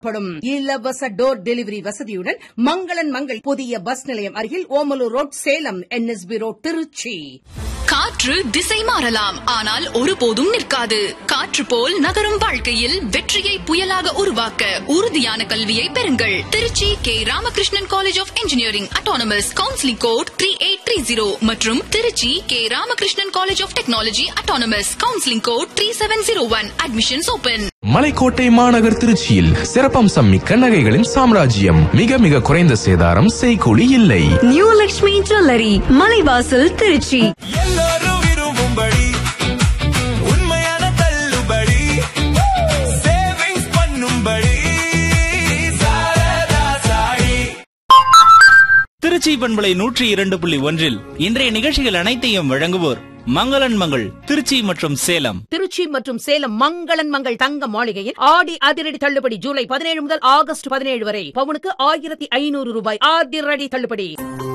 படும் இலவச door delivery வசதியுடன் மங்களன் மங்கள் புதிய பஸ் நிலையம் அருகில் Omalur road Salem NSB road Tiruchi காற்று திசை மாறலாம் ஆனால் ஒருபோதும் நிற்காது காற்று போல் நகரும் வாழ்க்கையில் வெற்றியை புயலாக உருவாக்க உறுதியான கல்வியை பெறுங்கள் Tiruchi K Ramakrishnan college of engineering autonomous counselling code three eight three zero மற்றும் Tiruchi K Ramakrishnan college of technology autonomous counselling code three seven zero one admissions open Malaikottai மாநகர் திருச்சியில் சிறப்பம்சம் மிக்க நகைகளின் சாம்ராஜ்யம் மிக மிக குறைந்த சேதாரம் செய்கூலி இல்லை நியூ லக்ஷ்மி ஜுவல்லரி மலைவாசல் திருச்சி எல்லாரும் விரும்பும்படி உண்மையான தள்ளுபடி சேவிங்ஸ் பண்ணும்படி சாரதா சாயி திருச்சி பண்பலை நூற்றி இரண்டு புள்ளி ஒன்றில் இன்றைய நிகழ்ச்சிகள் அனைத்தையும் வழங்குவோர் மங்களன் மங்கள் திருச்சி மற்றும் சேலம் திருச்சி மற்றும் சேலம் மங்களன் மங்கள் தங்க மாளிகையில் ஆடி அதிரடி தள்ளுபடி ஜூலை பதினேழு முதல் ஆகஸ்ட் பதினேழு வரை பவுனுக்கு ஆயிரத்தி ஐநூறு ரூபாய் அதிரடி தள்ளுபடி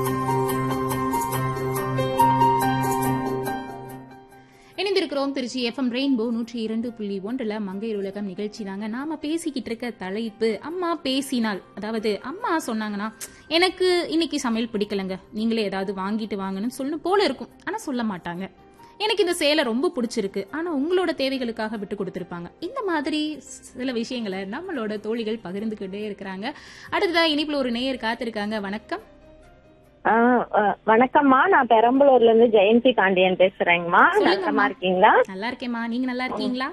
இணைந்திருக்கிறோம் திருச்சி எஃப்எம் ரெயின்போ நூற்றி இரண்டு புள்ளி ஒன்றில் மங்கையர் உலகம் நிகழ்ச்சி தாங்க நாம பேசிக்கிட்டு இருக்க தலைப்பு அம்மா பேசினால் அதாவது அம்மா சொன்னாங்கன்னா எனக்கு இன்னைக்கு சமையல் பிடிக்கலங்க நீங்களே ஏதாவது வாங்கிட்டு வாங்கன்னு சொல்லணும் போல இருக்கும் ஆனா சொல்ல மாட்டாங்க எனக்கு இந்த சேலை ரொம்ப பிடிச்சிருக்கு ஆனா உங்களோட தேவைகளுக்காக விட்டு கொடுத்துருப்பாங்க இந்த மாதிரி சில விஷயங்களை நம்மளோட தோழிகள் பகிர்ந்துக்கிட்டே இருக்கிறாங்க அடுத்ததா இனிப்புல ஒரு நேயர் காத்திருக்காங்க வணக்கம் ஆ, ஆ, வணக்கம்மா நான் பெரம்பலூர்ல இருந்து ஜெயந்தி பாண்டியன் பேசுறேங்கம்மா சொல்லுங்கம்மா. நலமா இருக்கீங்களா நல்லா இருக்கேம்மா நீங்க நல்லா இருக்கீங்களா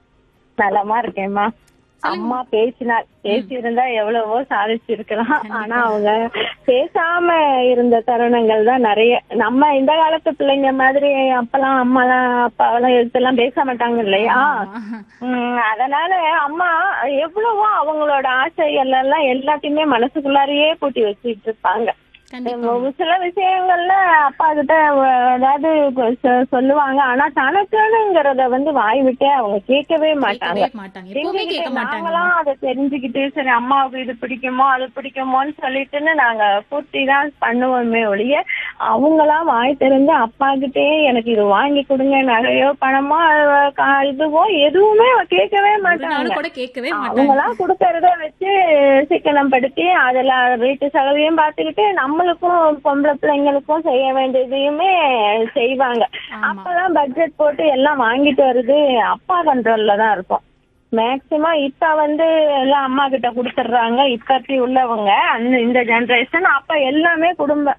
நலமா இருக்கேம்மா அம்மா பேசினார் பேசி இருந்தா எவ்வளவோ சாதிச்சிருக்கலாம் ஆனா அவங்க பேசாம இருந்த தருணங்கள் தான் நிறைய நம்ம இந்த காலத்து பிள்ளைங்க மாதிரி அப்பெல்லாம் அம்மாலாம் அப்பாவெல்லாம் எழுத்தெல்லாம் பேச மாட்டாங்க இல்லையா உம் அதனால அம்மா எவ்வளவோ அவங்களோட ஆசைகள் எல்லாம் எல்லாத்தையுமே மனசுக்குள்ளாரையே பூட்டி வச்சுட்டு இருப்பாங்க கண்டிப்பா ஒரு சில விஷயங்கள்ல அப்பா கிட்ட அஹ், அதாவது சொ- சொல்லுவாங்க ஆனா தனக்குங்கிறத வந்து வாய் விட்டே அவங்க கேட்கவே மாட்டாங்க கேட்கவே மாட்டாங்க எப்பவுமே கேட்க தெரிஞ்சுக்கிட்டு மாட்டாங்க நாங்களாம் அதை தெரிஞ்சுக்கிட்டு சரி அம்மாவுக்கு இது பிடிக்குமோ அது பிடிக்குமோன்னு சொல்லிட்டுன்னு நாங்க பூர்த்தி தான் பண்ணுவோமே ஒழிய அவங்களாம் வாய் திறந்து அப்பா கிட்டே எனக்கு இது வாங்கி கொடுங்க நகையோ பணமோ அஹ், கா- இதுவோ எதுவுமே கேட்கவே ஒரு நாள் மாட்டாங்க கூட கேட்கவே மாட்டாங்க அவங்களாம் கொடுக்கறத வச்சு சிக்கனம் படுத்தி அதுல வீட்டு செலவையும் பார்த்துக்கிட்டு நம்மளுக்கும் பொம்பளை பிள்ளைங்களுக்கும் செய்ய வேண்டியதையுமே செய்வாங்க ஆமா. அப்பதான் பட்ஜெட் போட்டு எல்லாம் வாங்கிட்டு வருது அப்பா கண்ட்ரோல்ல தான் இருக்கும் மேக்சிமம் இப்ப வந்து எல்லாம் அம்மா கிட்ட கொடுத்துடுறாங்க இப்பத்தி உள்ளவங்க அந்த இந்த ஜெனரேஷன் அப்ப எல்லாமே குடும்ப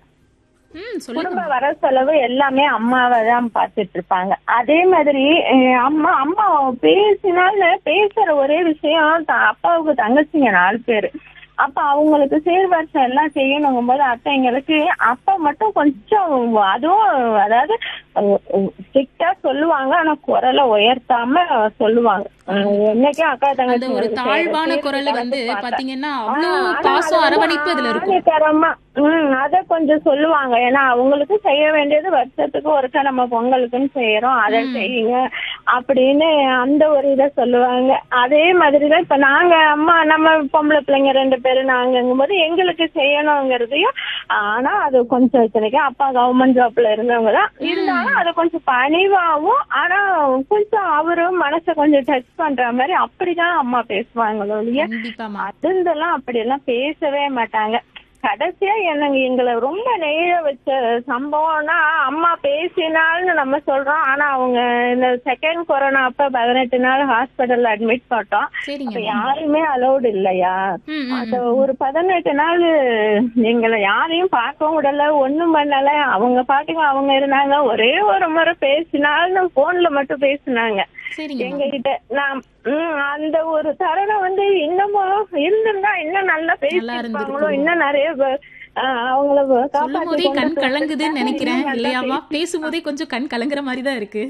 ம் சொல்லுங்க குடும்ப வர செலவு எல்லாமே அம்மாவை தான் பார்த்துட்டு இருப்பாங்க அதே மாதிரி அஹ், அம்மா அம்மா பேசினாலும் பேசுற ஒரே விஷயம் த- அப்பாவுக்கு தங்கச்சிங்க நாலு பேரு அப்ப அவங்களுக்கு சீர்வரிசை எல்லாம் செய்யணுங்கும் போது அத்தைங்களுக்கு அப்பா மட்டும் கொஞ்சம் அதுவும் அதாவது ஸ்ட்ரிக்டா சொல்லுவாங்க ஆனா குரலை உயர்த்தாம சொல்லுவாங்க அஹ், என்னைக்கும் அக்கா அந்த தங்கச்சி ஒரு தாழ்வான குரல்ல வந்து பாத்தீங்கன்னா அவ்வளவு பாசம் அரவணைப்பு இதுல இருக்கும் தரமா உம் அத கொஞ்சம் சொல்லுவாங்க ஏன்னா அவங்களுக்கு செய்ய வேண்டியது வருஷத்துக்கு ஒருக்கா நம்ம பொங்கலுக்குன்னு செய்யறோம் அதை செய்யுங்க அப்படின்னு அந்த ஒரு இத சொல்லுவாங்க அதே மாதிரிதான் இப்ப நாங்க அம்மா நம்ம பொம்பளை பிள்ளைங்க ரெண்டு பேரும் நாங்கங்கும் போது எங்களுக்கு செய்யணுங்கிறதையும் ஆனா அது கொஞ்சம் இத்தனைக்கும் அப்பா கவர்மெண்ட் ஜாப்ல இருந்தவங்க தான் இருந்தாலும் அது கொஞ்சம் பணிவாவும் ஆனா கொஞ்சம் அவரும் மனசை கொஞ்சம் டச் பண்ற மாதிரி அப்படிதான் அம்மா பேசுவாங்களோ இல்லையா கண்டிப்பாமா அதெல்லாம் அப்படி எல்லாம் பேசவே மாட்டாங்க கடைசியா என்னங்க எங்களை ரொம்ப நெய்ய வச்ச சம்பவம்னா அம்மா பேசினால்னு நம்ம சொல்றோம் ஆனா அவங்க இந்த செகண்ட் கொரோனா அப்ப பதினெட்டு நாள் ஹாஸ்பிட்டல்ல அட்மிட் பண்ணோம் சரிங்க அப்ப யாருமே அலௌடு இல்லையா ம், ம், அந்த ஒரு பதினெட்டு நாள் எங்களை யாரையும் பார்க்கவும் விடல ஒண்ணும் பண்ணல அவங்க பாட்டுக்கு அவங்க இருந்தாங்க ஒரே ஒரு முறை பேசினாலும் போன்ல மட்டும் பேசினாங்க சரிங்க எங்க கிட்ட நான் ம், அந்த ஒரு தருணம் வந்து இன்னமும் இருந்திருந்தா இன்னும் நல்லா பேசிருப்பாங்களோ இருந்திருக்கும். இன்னும் நிறைய பே- ஆ, அவங்கள சொல்லும் காப்பாத்தி போதே கொண்டு கண் போய் கலங்குதுன்னு நினைக்கிறேன் நல்லா இல்லையாமா பேசும்போதே கொஞ்சம் கண் கலங்குற மாதிரி தான் இருக்கு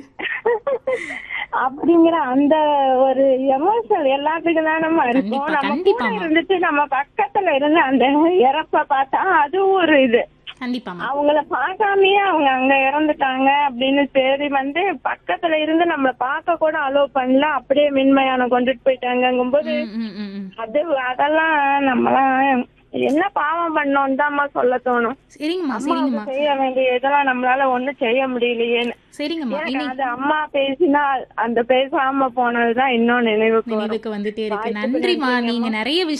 அப்படிங்கிற அந்த ஒரு எமோஷனல் எல்லாத்துக்கும் தான் நம்ம இருக்கும் கண்டிப்பா, நம்ம கூட கண்டிப்பாம்மா. இருந்துட்டு நம்ம பக்கத்துல இருந்து அந்த இறப்ப பார்த்தா அது ஒரு இது கண்டிப்பாமா அவங்கள பார்க்காமயே அவங்க அங்க இறந்துட்டாங்க அப்படின்னு தேடி வந்து பக்கத்துல இருந்து நம்மள பார்க்க கூட அலோவ் பண்ணல அப்படியே மின்மயானம் கொண்டுட்டு போயிட்டாங்கங்கும்போது ம், ம், ம், ம். அது அதெல்லாம் நம்மலாம் என்ன பாவம் பண்ணோம் தான்மா சொல்ல தோணும் சரிங்கம்மா அம்மாவுக்கு சரிங்கம்மா செய்ய வேண்டிய இதெல்லாம் நம்மளால ஒண்ணும் செய்ய முடியலையேன்னு சரிங்கம்மா எனக்கு இனி அது அம்மா பேசினா அந்த பேசாம போனதுதான் இன்னும் நினைவுக்கு வரும் நினைவுக்கு வந்துட்டே இருக்கு வாய்ப்புக்கு நன்றிம்மா நன்றிங்கம்மா. நீங்க நிறைய